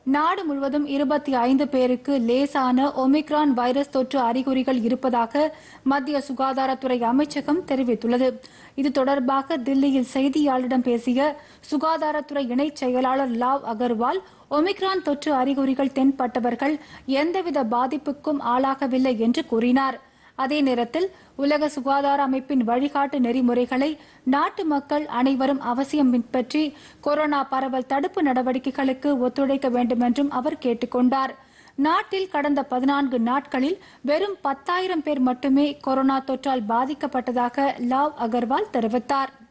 நாடு முழுவதும் இருபத்தி ஐந்து பேருக்கு லேசான ஒமிக்ரான் வைரஸ் தொற்று அறிகுறிகள் இருப்பதாக மத்திய சுகாதாரத்துறை அமைச்சகம் தெரிவித்துள்ளது இது தொடர்பாக தில்லியில் செய்தியாளரிடம் பேசிய சுகாதாரத்துறை இணைச் செயலாளர் லாவ் அகர்வால் ஒமிக்ரான் தொற்று அறிகுறிகள் தென்பட்டவர்கள் எந்தவித பாதிப்புக்கும் ஆளாகவில்லை என்று கூறினார் அதே நேரத்தில் உலக சுகாதார அமைப்பின் வழிகாட்டு நெறிமுறைகளை நாட்டு மக்கள் அனைவரும் அவசியம் பின்பற்றி கொரோனா பரவல் தடுப்பு நடவடிக்கைகளுக்கு ஒத்துழைக்க வேண்டும் என்றும் அவர் கேட்டுக்கொண்டார் நாட்டில் கடந்த பதினான்கு நாட்களில் வெறும் பத்தாயிரம் பேர் மட்டுமே கொரோனா தொற்றால் பாதிக்கப்பட்டதாக லாவ் அகர்வால் தெரிவித்தார்